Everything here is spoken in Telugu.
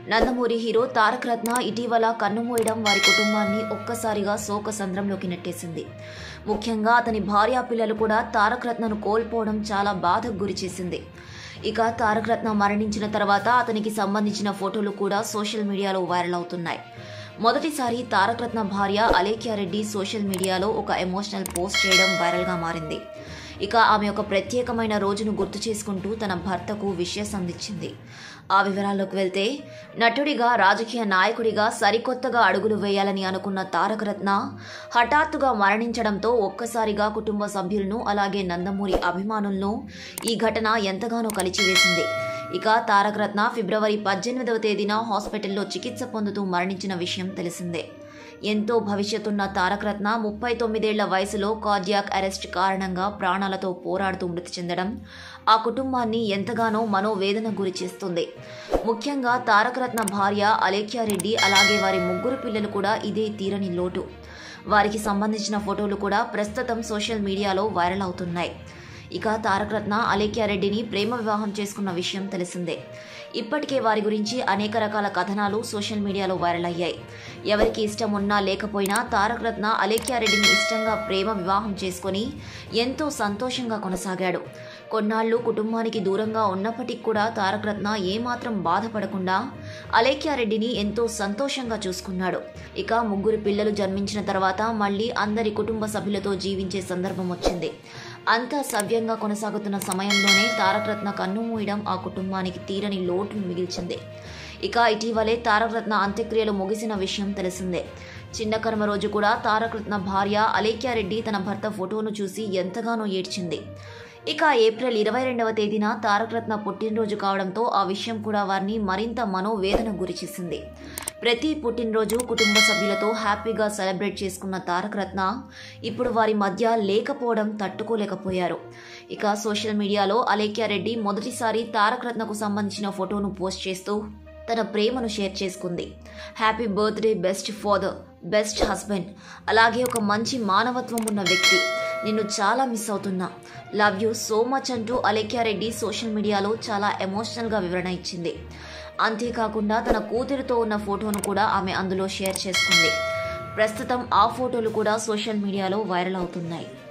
నందమూరి హీరో తారక రత్న ఇటీవల కన్నుమూయడం వారి కుటుంబాన్ని ఒక్కసారిగా శోక సంద్రంలోకి నెట్టేసింది ముఖ్యంగా అతని భార్యా పిల్లలు కూడా తారక రత్నను కోల్పోవడం చాలా బాధకు గురిచేసింది ఇక తారక రత్న మరణించిన తర్వాత అతనికి సంబంధించిన ఫోటోలు కూడా సోషల్ మీడియాలో వైరల్ అవుతున్నాయి మొదటిసారి తారక రత్న భార్య అలేఖ్య రెడ్డి సోషల్ మీడియాలో ఒక ఎమోషనల్ పోస్ట్ చేయడం వైరల్గా మారింది ఇక ఆమె ఒక ప్రత్యేకమైన రోజును గుర్తు చేసుకుంటూ తన భర్తకు విషయస్ అందించింది ఆ వివరాల్లోకి వెళ్తే నటుడిగా రాజకీయ నాయకుడిగా సరికొత్తగా అడుగులు వేయాలని అనుకున్న తారకరత్న హఠాత్తుగా మరణించడంతో ఒక్కసారిగా కుటుంబ సభ్యులను అలాగే నందమూరి అభిమానులను ఈ ఘటన ఎంతగానో కలిచివేసింది ఇక తారకరత్న ఫిబ్రవరి పద్దెనిమిదవ తేదీన హాస్పిటల్లో చికిత్స పొందుతూ మరణించిన విషయం తెలిసిందే ఎంతో భవిష్యత్తున్న తారకరత్న ముప్పై తొమ్మిదేళ్ల వయసులో కార్డియాక్ అరెస్ట్ కారణంగా ప్రాణాలతో పోరాడుతూ మృతి చెందడం ఆ కుటుంబాన్ని ఎంతగానో మనోవేదన గురి చేస్తుంది ముఖ్యంగా తారకరత్న భార్య అలేఖ్యారెడ్డి అలాగే వారి ముగ్గురు పిల్లలు కూడా ఇదే తీరని లోటు వారికి సంబంధించిన ఫోటోలు కూడా ప్రస్తుతం సోషల్ మీడియాలో వైరల్ అవుతున్నాయి ఇక తారకరత్న అలేఖ్యారెడ్డిని ప్రేమ వివాహం చేసుకున్న విషయం తెలిసిందే ఇప్పటికే వారి గురించి అనేక రకాల కథనాలు సోషల్ మీడియాలో వైరల్ అయ్యాయి ఎవరికి ఇష్టం ఉన్నా లేకపోయినా తారక రత్న అలేఖ్యారెడ్డిని ఇష్టంగా ప్రేమ వివాహం చేసుకొని ఎంతో సంతోషంగా కొనసాగాడు కొన్నాళ్లు కుటుంబానికి దూరంగా ఉన్నప్పటికీ కూడా తారక రత్న ఏమాత్రం బాధపడకుండా అలేఖ్యారెడ్డిని ఎంతో సంతోషంగా చూసుకున్నాడు ఇక ముగ్గురు పిల్లలు జన్మించిన తర్వాత మళ్ళీ అందరి కుటుంబ సభ్యులతో జీవించే సందర్భం వచ్చింది అంతా సవ్యంగా కొనసాగుతున్న సమయంలోనే తారకరత్న కన్నుమూయడం ఆ కుటుంబానికి తీరని లోటును మిగిల్చింది ఇక ఇటీవలే తారకరత్న అంత్యక్రియలు ముగిసిన విషయం తెలిసిందే చిన్న కర్మ రోజు కూడా తారకరత్న భార్య అలేఖ్యారెడ్డి తన భర్త ఫోటోను చూసి ఎంతగానో ఏడ్చింది ఇక ఏప్రిల్ ఇరవై రెండవ తేదీన తారకరత్న పుట్టినరోజు కావడంతో ఆ విషయం కూడా వారిని మరింత మనోవేదన గురిచేసింది ప్రతి పుట్టినరోజు కుటుంబ సభ్యులతో హ్యాపీగా సెలబ్రేట్ చేసుకున్న తారకరత్న ఇప్పుడు వారి మధ్య లేకపోవడం తట్టుకోలేకపోయారు ఇక సోషల్ మీడియాలో అలేఖ్యారెడ్డి మొదటిసారి తారకరత్నకు సంబంధించిన ఫోటోను పోస్ట్ చేస్తూ తన ప్రేమను షేర్ చేసుకుంది happy birthday best father best husband అలాగే ఒక మంచి మానవత్వం ఉన్న వ్యక్తి నిన్ను చాలా మిస్ అవుతున్నా లవ్ యూ సో మచ్ అంటూ అలేఖ్యారెడ్డి సోషల్ మీడియాలో చాలా ఎమోషనల్గా వివరణ ఇచ్చింది అంతేకాకుండా తన కూతురితో ఉన్న ఫోటోను కూడా ఆమె అందులో షేర్ చేసుకుంది ప్రస్తుతం ఆ ఫోటోలు కూడా సోషల్ మీడియాలో వైరల్ అవుతున్నాయి